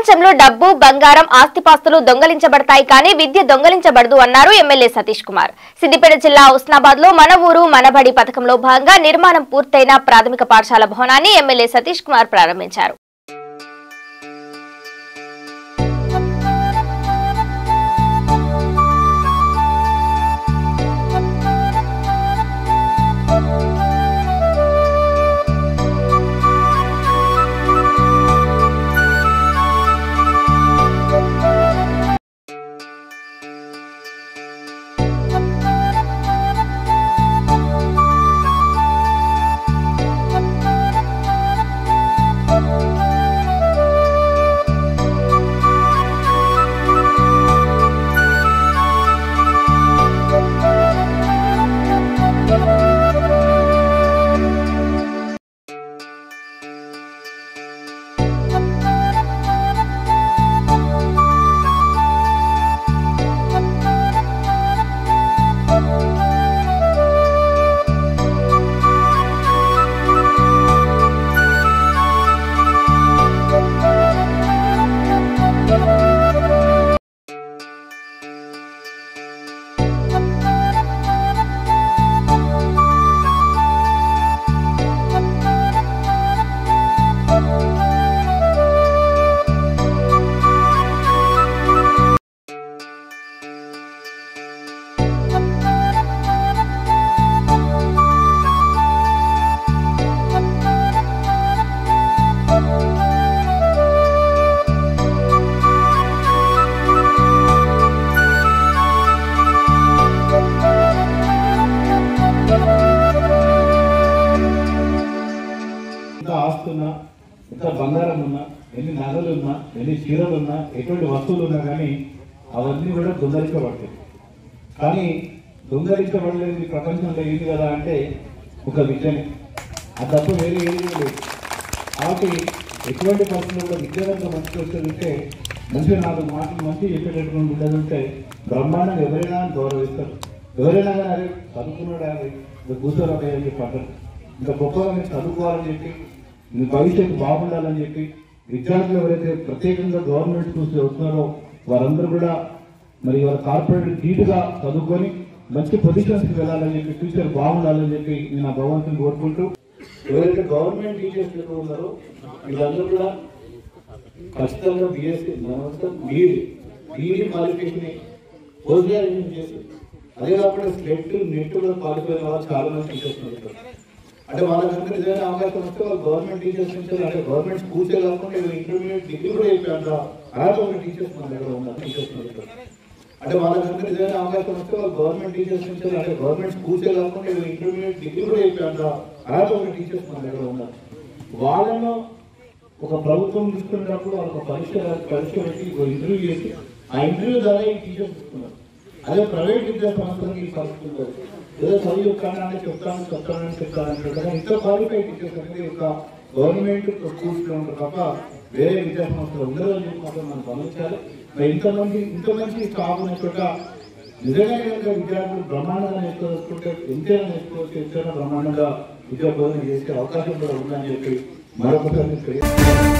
ప్రపంచంలో డబ్బు బంగారం ఆస్తిపాస్తులు దొంగలించబడతాయి కానీ విద్య దొంగలించబడదు అన్నారు ఎమ్మెల్యే సతీష్ కుమార్ సిద్దిపేట జిల్లా ఉస్నాబాద్ లో మన ఊరు మనబడి పథకంలో భాగంగా నిర్మాణం పూర్తయిన ప్రాథమిక పాఠశాల భవనాన్ని ఎమ్మెల్యే సతీష్ కుమార్ ప్రారంభించారు ఎంత ఆస్తి ఉన్నా ఎంత బంగారం ఉన్నా ఎన్ని నగలు ఉన్నా ఎన్ని చీరలు ఉన్నా ఎటువంటి వస్తువులు ఉన్నా కానీ అవన్నీ కూడా దొంగలించబడతాయి కానీ దొంగలించబడలేదు ఈ ప్రపంచంలో ఏంది కదా అంటే ఒక విద్యనే ఆ తప్ప వేరే ఏది లేదు కాబట్టి ఎటువంటి పరిస్థితుల్లో కూడా విద్య కనుక మంచి వస్తుంటే మంచిగా నాలుగు మాటలు మంచి చెప్పేటటువంటి ఉండదంటే బ్రహ్మాండంగా ఎవరైనా గౌరవిస్తారు ఎవరైనా కానీ అదే చదువుకున్నాడు అది కూర్చోరా అని చెప్పి అంటారు ఇంకా గొప్పగా మీరు చదువుకోవాలని చెప్పి మీ భవిష్యత్తు బాగుండాలని చెప్పి విద్యార్థులు ఎవరైతే ప్రత్యేకంగా గవర్నమెంట్ స్కూల్స్ చదువుతున్నారో వారందరూ కూడా మరి వాళ్ళ కార్పొరేట్ ధీటుగా చదువుకొని మంచి పొజిషన్స్కి వెళ్ళాలని చెప్పి ఫ్యూచర్ బాగుండాలని చెప్పి నేను ఆ భగవంతుని కోరుకుంటూ ఎవరైతే గవర్నమెంట్ టీచర్స్ ఉన్నారో వీళ్ళందరూ కూడా ఖచ్చితంగా BSc BEd BEd qualification post graduation చేసి అదే కాకుండా స్టెట్ నెట్ కూడా క్వాలిఫై అయిన వాళ్ళు చాలా మంది టీచర్స్ ఉంటారు అంటే వాళ్ళకంటే నిజమైన అవకాశం వస్తే వాళ్ళు గవర్నమెంట్ టీచర్స్ నుంచి అంటే గవర్నమెంట్ స్కూల్స్ కాకుండా ఇంటర్మీడియట్ డిగ్రీ కూడా అయిపోయారు అలాగే ఒక టీచర్స్ మన దగ్గర ఉన్నారు టీచర్స్ మన దగ్గర అంటే వాళ్ళకంటే నిజమైన అవకాశం వస్తే వాళ్ళు గవర్నమెంట్ టీచర్స్ నుంచి అంటే గవర్నమెంట్ స్కూల్స్ కాకుండా ఇంటర్మీడియట్ డిగ్రీ కూడా అయిపోయారు అలాగే ఒక టీచర్స్ మన దగ్గర ఉన్నారు వాళ్ళను ఒక ప్రభుత్వం తీసుకున్నప్పుడు వాళ్ళకి ఒక పరీక్ష పరీక్ష పెట్టి ఒక ఇంటర్వ్యూ చేసి ఆ ఇంటర్వ్యూ ద్వారా ఈ టీచర్స్ ఇస్తున్నారు అదే ప్రైవేట్ విద్యా సంస్థలకి ఈ పరిస్థితి ఉంటుంది ఏదో చదివి చెప్తానని చెప్తాను చెప్తానని చెప్తానని కానీ ఇంత క్వాలిఫైడ్ టీచర్స్ అనేది ఒక గవర్నమెంట్ స్కూల్స్ లో ఉంటారు తప్ప వేరే విద్యా సంస్థలు ఉండదు అని చెప్పి మాత్రం మనం గమనించాలి మరి ఇంతమంది ఇంత మంచి స్టాఫ్ ఉన్న చోట నిజంగా కనుక విద్యార్థులు బ్రహ్మాండంగా నేర్చుకోవాలనుకుంటే ఎంతైనా నేర్చుకోవచ్చు ఎంతైనా బ్రహ్మాండంగా విద్యా బోధన చేసే అవకాశం కూడా ఉందని చెప్పి మరొకసారి మీకు తెలియజేస్తున్నాను.